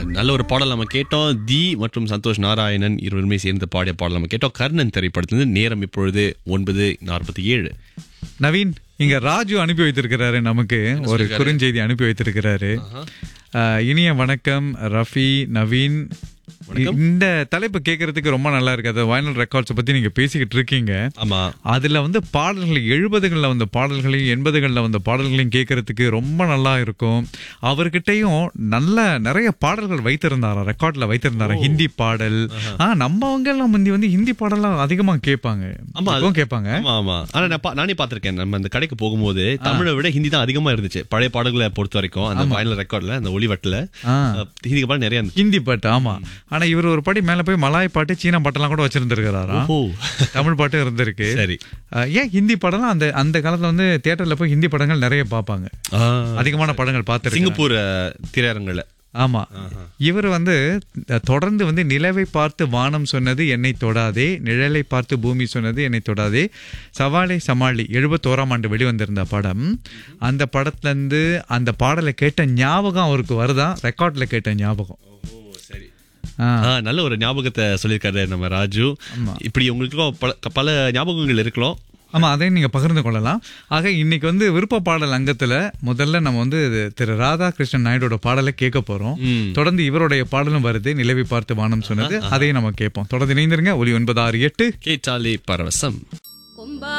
நல்ல ஒரு பாடல் நம்ம கேட்டோம் தி மற்றும் சந்தோஷ் நாராயணன் இருவருமே சேர்ந்து பாடிய பாடல் நம்ம கேட்டோம் கர்ணன் திரைப்படத்திலிருந்து நேரம் இப்பொழுது ஒன்பது நாற்பத்தி ஏழு நவீன் இங்க ராஜு அனுப்பி வைத்திருக்கிறாரு நமக்கு ஒரு குறுஞ்செய்தி அனுப்பி வைத்திருக்கிறாரு அஹ், இனிய வணக்கம் ரஃபி நவீன் இந்த தலைப்பு கேட்கறதுக்கு ரொம்ப நல்லா இருக்கு அது வைனல் ரெக்கார்ட்ஸ் பத்தி நீங்க பேசிக்கிட்டு இருக்கீங்க ஆமா அதுல வந்து பாடல்கள் எழுபதுகளில் வந்த பாடல்களையும் எண்பதுகளில் வந்த பாடல்களையும் கேட்கறதுக்கு ரொம்ப நல்லா இருக்கும் அவர்கிட்டயும் நல்ல நிறைய பாடல்கள் வைத்திருந்தாராம் ரெக்கார்ட்ல வைத்திருந்தாராம் ஹிந்தி பாடல் ஆ நம்மவங்க எல்லாம் முந்தி வந்து ஹிந்தி பாடலாம் அதிகமா கேட்பாங்க ஆமா, அது- இப்பவும் கேட்பாங்க ஆமா ஆமா ஆனா நான் பா- நானே பாத்திருக்கேன் நம்ம அந்த கடைக்கு போகும்போது தமிழை விட ஹிந்தி தான் அதிகமா இருந்துச்சு பழைய பாடல்களை பொறுத்த வரைக்கும் அந்த ஃபைனல் ரெக்கார்ட்ல அந்த ஒளிவட்டில் ஆ. ஹிந்தி பாடல் நிறைய இருந்துச்சு ஹிந்தி பாட்டு ஆமா ஆனா இவர் ஒரு படி மேல போய் மலாய் பாட்டு சீனா பாட்டெல்லாம் கூட வச்சிருந்திருக்கிறாராம் ஓ தமிழ் பாட்டு இருந்திருக்கு சரி அஹ், ஏன் ஹிந்தி படம்லாம் அந்த அந்த காலத்துல வந்து தியேட்டர்ல போய் ஹிந்தி படங்கள் நிறைய பார்ப்பாங்க ஆ, அதிகமான படங்கள் பார்த்திருக்கேன் சிங்கப்பூர் அஹ், திரையரங்குல ஆமா இவர் வந்து அஹ், தொடர்ந்து வந்து நிலவை பார்த்து வானம் சொன்னது என்னை தொடாதே நிழலை பார்த்து பூமி சொன்னது என்னை தொடாதே சவாலை சமாளி எழுபத்தோராம் ஆண்டு வெளிவந்திருந்த படம் அந்த படத்துல இருந்து அந்த பாடலை கேட்ட ஞாபகம் அவருக்கு வருதா ரெக்கார்ட்ல கேட்ட ஞாபகம் சரி ஆ. ஆ, நல்ல ஒரு ஞாபகத்தை சொல்லியிருக்காரு நம்ம ராஜு இப்படி உங்களுக்கு பல பல ஞாபகங்கள் இருக்கலாம் ஆமா அதையும் நீங்க பகிர்ந்து கொள்ளலாம் ஆக இன்னைக்கு வந்து விருப்ப பாடல் அங்கத்துல முதல்ல நம்ம வந்து திரு ராதாகிருஷ்ணன் நாயுடோட பாடலை கேட்க போறோம் ம். தொடர்ந்து இவருடைய பாடலும் வருது நிலவை பார்த்து வானம் சொன்னது அதையும் நம்ம கேட்போம் தொடர்ந்து இணைந்திருங்க ஒலி ஒன்பது ஆறு எட்டு கேட்டாலே பரவசம்